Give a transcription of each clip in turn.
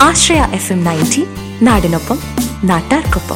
ആശ്രയ F M ninety നാടിനൊപ്പം നാട്ടാർക്കൊപ്പം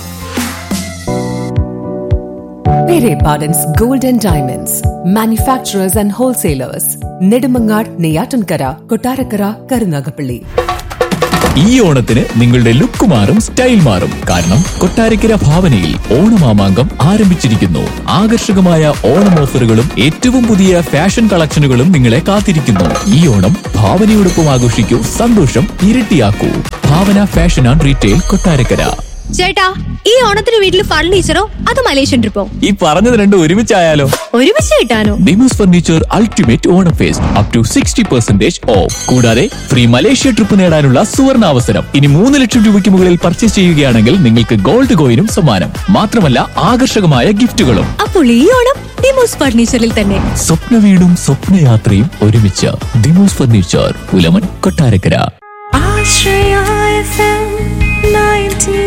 Pere Pardon's Gold and Diamonds, manufacturers and wholesalers, Nedumangad, Neyatankara, Kotarakara, Karunagapalli. ഈ ഓണത്തിന് നിങ്ങളുടെ ലുക്ക് മാറും സ്റ്റൈൽ മാറും കാരണം കൊട്ടാരക്കര ഭാവനയിൽ ഓണമാമാങ്കം ആരംഭിച്ചിരിക്കുന്നു ആകർഷകമായ ഓണം ഓഫറുകളും ഏറ്റവും പുതിയ ഫാഷൻ കളക്ഷനുകളും നിങ്ങളെ കാത്തിരിക്കുന്നു ഈ ഓണം ഭാവനയോടൊപ്പം ആഘോഷിക്കൂ സന്തോഷം ഇരട്ടിയാക്കൂ Bhavana fashion and retail Kottarakkara ചേട്ടാ ഈ ഓണത്തിന് വീട്ടിൽ ഫർണിച്ചറോ അത് മലേഷ്യൻ ട്രിപ്പോ ഈ പറഞ്ഞത് രണ്ടും ഒരുമിച്ചായാലോ ഒരുമിച്ച് കിട്ടാനോ Demos furniture ultimate Onam fest up to sixty percentage off കൂടാതെ ഫ്രീ മലേഷ്യ ട്രിപ്പ് നേടാനുള്ള സുവർണ അവസരം ഇനി മൂന്ന് ലക്ഷം രൂപയ്ക്ക് മുകളിൽ പർച്ചേസ് ചെയ്യുകയാണെങ്കിൽ നിങ്ങൾക്ക് ഗോൾഡ് കോയിനും സമ്മാനം മാത്രമല്ല ആകർഷകമായ ഗിഫ്റ്റുകളും അപ്പോൾ ഈ ഓണം ഡിമോസ് ഫർണിച്ചറിൽ തന്നെ സ്വപ്ന വീടും സ്വപ്നയാത്രയും ഒരുമിച്ച് Demos furniture Pulamon Kottarakkara Ashraya F M ninety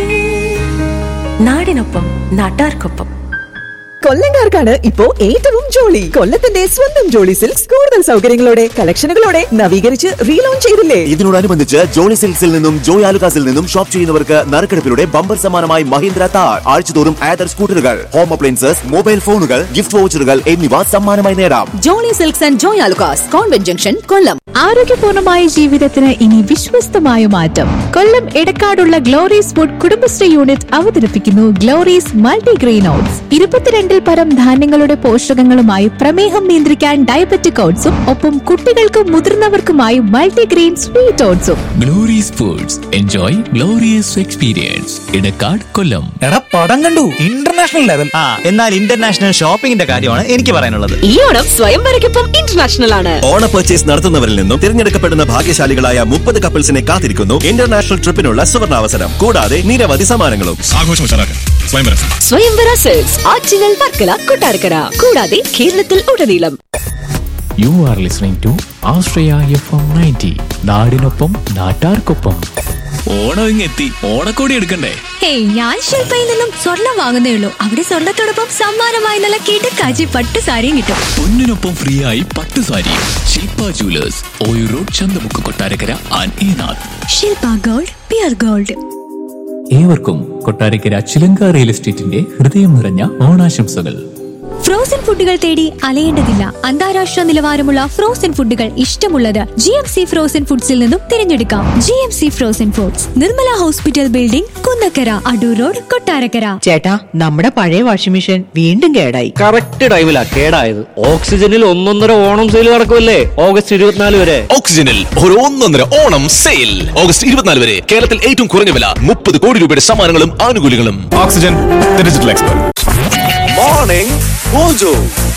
നാടിനൊപ്പം നാട്ടാർക്കൊപ്പം കൊല്ലംകാർക്കാണ് ഇപ്പോ ഏറ്റവും ജോളി കൊല്ലത്തിന്റെ സ്വന്തം ജോളി സിൽക്സ് കൂടുതൽ സൗകര്യങ്ങളോടെ കളക്ഷനുകളോടെ നവീകരിച്ച് റീലോഞ്ച് ചെയ്തില്ലേ ഇതിനോടനുബന്ധിച്ച് ജോളി സിൽക്സിൽ നിന്നും ജോയ് ആലുകാസിൽ നിന്നും ഷോപ്പ് ചെയ്യുന്നവർക്ക് നറുക്കെടുപ്പിലൂടെ ബമ്പർ സമ്മാനമായി മഹീന്ദ്ര താർ ആഴ്ചതോറും ആദർ സ്കൂട്ടറുകൾ ഹോം അപ്ലയൻസസ് മൊബൈൽ ഫോണുകൾ ഗിഫ്റ്റ് വൗച്ചറുകൾ എന്നിവ സമ്മാനമായി നേടാം Jolly silks and Joy Alukkas convent junction Kollam ആരോഗ്യപൂർണമായ ജീവിതത്തിന് ഇനി വിശ്വസ്തമായ മാറ്റം കൊല്ലം എടക്കാടുള്ള ഗ്ലോറീസ് ഫുഡ് കുടുംബശ്രീ യൂണിറ്റ് അവതരിപ്പിക്കുന്നു ഗ്ലോറീസ് മൾട്ടിഗ്രെയിൻ ഓട്സ് ഇരുപത്തിരണ്ടിൽ പരം ധാന്യങ്ങളുടെ പോഷകങ്ങളുമായി പ്രമേഹം നിയന്ത്രിക്കാൻ ഡയബറ്റിക് ഓട്സും ഒപ്പം കുട്ടികൾക്കും മുതിർന്നവർക്കുമായി മൾട്ടിഗ്രെയിൻ സ്വീറ്റ് ഓട്സും glorious foods enjoy glorious experience Edakkad Kollam എടാ പടം കണ്ടു ഇന്റർനാഷണൽ ലെവൽ ആ എന്നാൽ ഇന്റർനാഷണൽ ഷോപ്പിംഗിന്റെ കാര്യമാണ് എനിക്ക് പറയാനുള്ളത് ഈ ഓണം സ്വയംവരയ്ക്കൊപ്പം ഇന്റർനാഷണൽ ആണ് ഓണ പർച്ചേസ് നടത്തുന്നവരിൽ നിന്നും തിരഞ്ഞെടുക്കപ്പെടുന്ന ഭാഗ്യശാലികളായ മുപ്പത് കപ്പിൾസിനെ കാത്തിരിക്കുന്നു ഇന്റർനാഷണൽ ട്രിപ്പിനുള്ള സുവർണാവസരം കൂടാതെ നിരവധി സമ്മാനങ്ങളും സ്വയംവര സിൽക്സ് ആറ്റിങ്ങൽ വർക്കല കൊട്ടാരക്കര കൂടാതെ കേരളത്തിൽ ഉടനീളം you are listening to Ashraya F M ninety നാടിനൊപ്പം നാട്ടാർക്കൊപ്പം ഓണം ഇങ്ങെത്തി ഓണക്കോടി എടുക്കണ്ടേ ഹേയ് ഞാൻ ശില്പയിൽ നിന്നും സ്വർണം വാങ്ങുന്നേ ഉള്ളൂ അവിടെ സ്വർണത്തോടൊപ്പം സമ്മാനമായി നല്ല കിടക്കാച്ചി പട്ട് സാരിയും കിട്ടും പൊന്നിനൊപ്പം ഫ്രീ ആയി പട്ടു sari Shilpa jewellers Oyoor road Chanthamukku Kottarakkara and Enath Shilpa gold pure gold ഏവർക്കും കൊട്ടാരക്കര ചിലങ്ക റിയൽ എസ്റ്റേറ്റിന്റെ ഹൃദയം നിറഞ്ഞ ഓണാശംസകൾ ഫ്രോസൺ ഫുഡുകൾ തേടി അലയേണ്ടതില്ല അന്താരാഷ്ട്ര നിലവാരമുള്ള ഫ്രോസൺ ഫുഡുകൾ ഇഷ്ടമുള്ളത് ജി എം സി ഫ്രോസൺ ഫുഡ്സിൽ നിന്നും തിരഞ്ഞെടുക്കാം G M C frozen foods Nirmala hospital building Kunnakkara Adoor road Kottarakkara ചേട്ടാ നമ്മുടെ പഴയ വാഷിംഗ് മെഷീൻ വീണ്ടും കേടായി കറക്റ്റ് ടൈമിലാ കേടായത് ഓക്സിജനിൽ ഒന്നൊന്നര ഓണം സെയിൽ നടക്കുമല്ലേ ഓഗസ്റ്റ് ഇരുപത്തിനാല് വരെ ഓക്സിജനിൽ ഒരു ഒന്നൊന്നര ഓണം സെയിൽ ഓഗസ്റ്റ് ഇരുപത്തിനാല് വരെ കേരളത്തിൽ ഏറ്റവും കുറഞ്ഞ വില മുപ്പത് കോടി രൂപയുടെ സമ്മാനങ്ങളും ആനുകൂല്യങ്ങളും oxygen digital expert morning mojo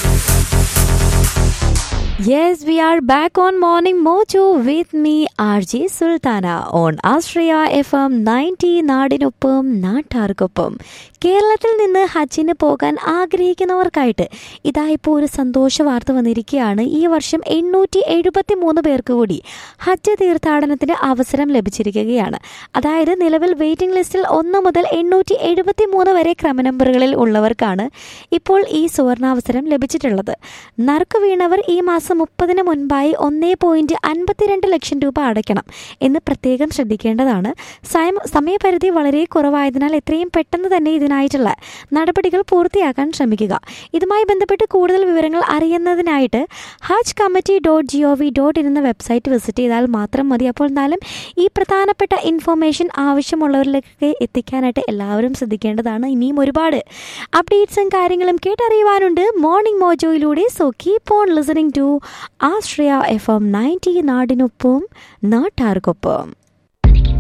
Yes, we are back on Morning Mojo with me, RJ Sultana, on Astraya FM 90 നാടിനൊപ്പം നാട്ടാർക്കൊപ്പം കേരളത്തിൽ നിന്ന് ഹജ്ജിന് പോകാൻ ആഗ്രഹിക്കുന്നവർക്കായിട്ട് ഇതാ ഇപ്പോൾ ഒരു സന്തോഷ വാർത്ത വന്നിരിക്കുകയാണ് ഈ വർഷം എണ്ണൂറ്റി എഴുപത്തി മൂന്ന് പേർക്ക് കൂടി ഹജ്ജ് തീർത്ഥാടനത്തിന് അവസരം ലഭിച്ചിരിക്കുകയാണ് അതായത് നിലവിൽ വെയിറ്റിംഗ് ലിസ്റ്റിൽ ഒന്ന് മുതൽ എണ്ണൂറ്റി എഴുപത്തി മൂന്ന് വരെ ക്രമനമ്പറുകളിൽ ഉള്ളവർക്കാണ് ഇപ്പോൾ ഈ സുവർണാവസരം ലഭിച്ചിട്ടുള്ളത് നറുക്ക് വീണവർ ഈ മാസം മുപ്പതിന് മുൻപായി ഒന്നേ പോയിന്റ് അൻപത്തിരണ്ട് ലക്ഷം രൂപ അടയ്ക്കണം എന്ന് പ്രത്യേകം ശ്രദ്ധിക്കേണ്ടതാണ് സമയ സമയപരിധി വളരെ കുറവായതിനാൽ എത്രയും പെട്ടെന്ന് തന്നെ ഇതിനായിട്ടുള്ള നടപടികൾ പൂർത്തിയാക്കാൻ ശ്രമിക്കുക ഇതുമായി ബന്ധപ്പെട്ട് കൂടുതൽ വിവരങ്ങൾ അറിയുന്നതിനായിട്ട് Haj committee dot G O V dot in എന്ന വെബ്സൈറ്റ് വിസിറ്റ് ചെയ്താൽ മാത്രം മതി അപ്പോൾ എന്തായാലും ഈ പ്രധാനപ്പെട്ട ഇൻഫർമേഷൻ ആവശ്യമുള്ളവരിലേക്ക് എത്തിക്കാനായിട്ട് എല്ലാവരും ശ്രദ്ധിക്കേണ്ടതാണ് ഇനിയും ഒരുപാട് അപ്ഡേറ്റ്സും കാര്യങ്ങളും കേട്ടറിയുവാനുണ്ട് മോർണിംഗ് മോജോയിലൂടെ so keep on listening to Ashraya F M ninety നാടിനൊപ്പം നാട്ടാർക്കൊപ്പം